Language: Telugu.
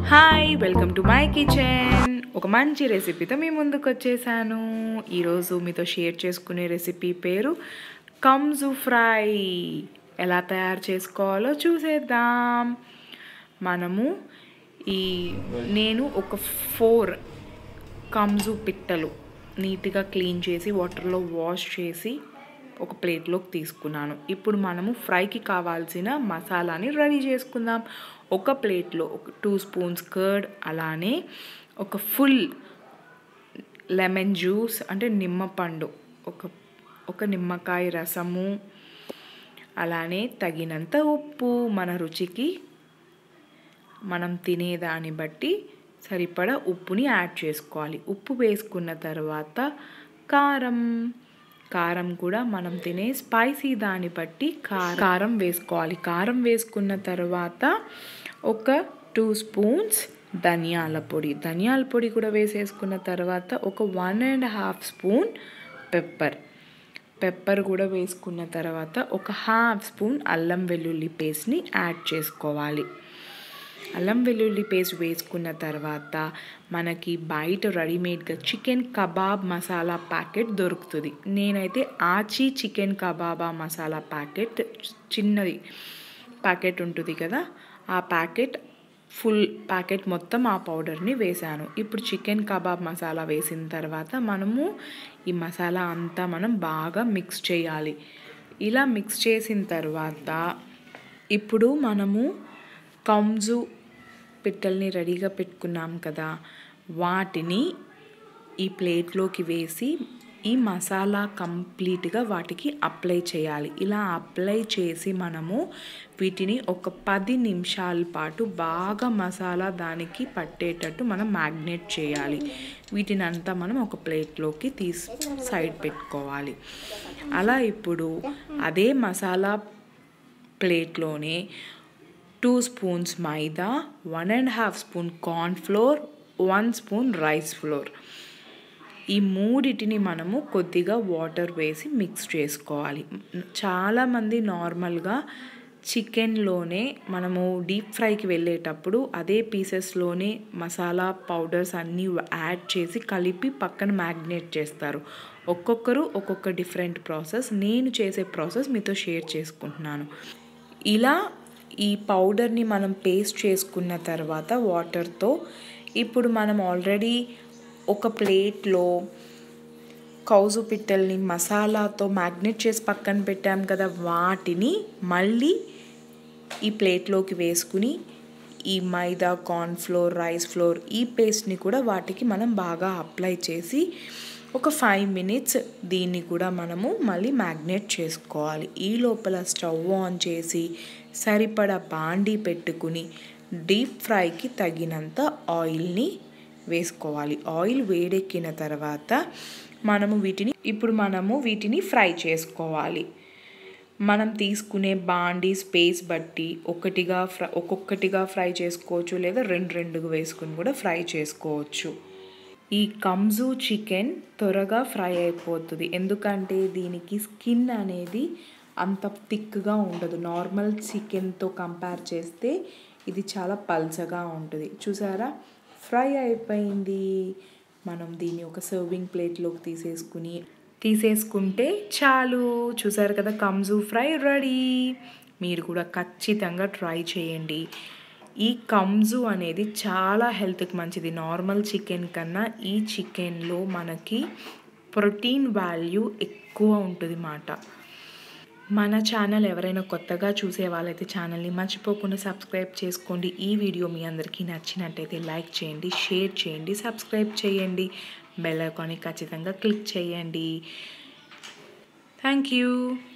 hi welcome to my kitchen ఒక మంచి రెసిపీతో మీ ముందుకు వచ్చేసాను ఈరోజు మీతో షేర్ చేసుకునే రెసిపీ పేరు కంజు ఫ్రై ఎలా తయారు చేసుకోవాలో చూసేద్దాం మనము ఈ నేను ఒక ఫోర్ కంజు పిట్టలు నీట్గా క్లీన్ చేసి వాటర్లో వాష్ చేసి ఒక ప్లేట్లోకి తీసుకున్నాను ఇప్పుడు మనము ఫ్రైకి కావాల్సిన మసాలాని రెడీ చేసుకుందాం ఒక ప్లేట్లో ఒక టూ స్పూన్స్ కర్డ్ అలానే ఒక ఫుల్ లెమన్ జ్యూస్ అంటే నిమ్మపండు ఒక ఒక నిమ్మకాయ రసము అలానే తగినంత ఉప్పు మన రుచికి మనం తినేదాన్ని బట్టి సరిపడా ఉప్పుని యాడ్ చేసుకోవాలి ఉప్పు వేసుకున్న తర్వాత కారం కారం కూడా మనం తినే స్పైసీ దాన్ని బట్టి కారం వేసుకోవాలి కారం వేసుకున్న తర్వాత ఒక టూ స్పూన్స్ ధనియాల పొడి ధనియాల పొడి కూడా వేసేసుకున్న తర్వాత ఒక one and half spoon pepper pepper కూడా వేసుకున్న తర్వాత ఒక హాఫ్ స్పూన్ అల్లం వెల్లుల్లి పేస్ట్ని యాడ్ చేసుకోవాలి అల్లం వెల్లుల్లి పేస్ట్ వేసుకున్న తర్వాత మనకి బయట రెడీమేడ్గా చికెన్ కబాబ్ మసాలా ప్యాకెట్ దొరుకుతుంది నేనైతే Aachi chicken kebab masala packet చిన్నది ప్యాకెట్ ఉంటుంది కదా ఆ ప్యాకెట్ ఫుల్ ప్యాకెట్ మొత్తం ఆ పౌడర్ని వేసాను ఇప్పుడు చికెన్ కబాబ్ మసాలా వేసిన తర్వాత మనము ఈ మసాలా అంతా మనం బాగా మిక్స్ చేయాలి ఇలా మిక్స్ చేసిన తర్వాత ఇప్పుడు మనము కంజు పిట్టల్ని రెడీగా పెట్టుకున్నాం కదా వాటిని ఈ ప్లేట్లోకి వేసి ఈ మసాలా కంప్లీట్గా వాటికి అప్లై చేయాలి ఇలా అప్లై చేసి మనము వీటిని ఒక పది నిమిషాల పాటు బాగా మసాలా దానికి పట్టేటట్టు మనం మ్యాగ్నేట్ చేయాలి వీటిని అంతా మనం ఒక ప్లేట్లోకి తీసి సైడ్ పెట్టుకోవాలి అలా ఇప్పుడు అదే మసాలా ప్లేట్లోనే టూ స్పూన్స్ మైదా one and half spoon corn flour one spoon rice flour ఈ మూడిటిని మనము కొద్దిగా వాటర్ వేసి మిక్స్ చేసుకోవాలి చాలామంది నార్మల్గా చికెన్లోనే మనము డీప్ ఫ్రైకి వెళ్ళేటప్పుడు అదే పీసెస్లోనే మసాలా పౌడర్స్ అన్నీ యాడ్ చేసి కలిపి పక్కన మ్యాగ్నేట్ చేస్తారు ఒక్కొక్కరు ఒక్కొక్క డిఫరెంట్ ప్రాసెస్ నేను చేసే ప్రాసెస్ మీతో షేర్ చేసుకుంటున్నాను ఇలా ఈ పౌడర్ని మనం పేస్ట్ చేసుకున్న తర్వాత వాటర్తో ఇప్పుడు మనం ఆల్రెడీ ఒక ప్లేట్లో కౌజు పిట్టల్ని మసాలాతో మ్యాగ్నెట్ చేసి పక్కన పెట్టాం కదా వాటిని మళ్ళీ ఈ ప్లేట్లోకి వేసుకుని ఈ maida corn flour rice flour ఈ పేస్ట్ని కూడా వాటికి మనం బాగా అప్లై చేసి ఒక ఫైవ్ మినిట్స్ దీన్ని కూడా మనము మళ్ళీ మ్యాగ్నేట్ చేసుకోవాలి ఈ లోపల స్టవ్ ఆన్ చేసి సరిపడా బాండీ పెట్టుకుని డీప్ ఫ్రైకి తగినంత ఆయిల్ని వేసుకోవాలి ఆయిల్ వేడెక్కిన తర్వాత మనము వీటిని ఇప్పుడు మనము వీటిని ఫ్రై చేసుకోవాలి మనం తీసుకునే బాండీ స్పేస్ బట్టి ఒకటిగా ఫ్రై ఒక్కొక్కటిగా ఫ్రై చేసుకోవచ్చు లేదా రెండు రెండుగా వేసుకుని కూడా ఫ్రై చేసుకోవచ్చు ఈ కంజు చికెన్ త్వరగా ఫ్రై అయిపోతుంది ఎందుకంటే దీనికి స్కిన్ అనేది అంత థిక్గా ఉండదు నార్మల్ చికెన్తో కంపేర్ చేస్తే ఇది చాలా పల్చగా ఉంటుంది చూసారా ఫ్రై అయిపోయింది మనం దీన్ని ఒక సర్వింగ్ ప్లేట్లోకి తీసేసుకుని తీసేసుకుంటే చాలు చూసారు కదా కంజు ఫ్రై రెడీ మీరు కూడా ఖచ్చితంగా ట్రై చేయండి ఈ కంజు అనేది చాలా హెల్త్కి మంచిది నార్మల్ చికెన్ కన్నా ఈ చికెన్లో మనకి ప్రోటీన్ వాల్యూ ఎక్కువ ఉంటుంది మాట మన ఛానల్ ఎవరైనా కొత్తగా చూసే వాళ్ళైతే ఛానల్ని మర్చిపోకుండా సబ్స్క్రైబ్ చేసుకోండి ఈ వీడియో మీ అందరికీ నచ్చినట్టయితే లైక్ చేయండి షేర్ చేయండి సబ్స్క్రైబ్ చేయండి బెల్ ఐకాన్ని ఖచ్చితంగా క్లిక్ చేయండి థ్యాంక్ యూ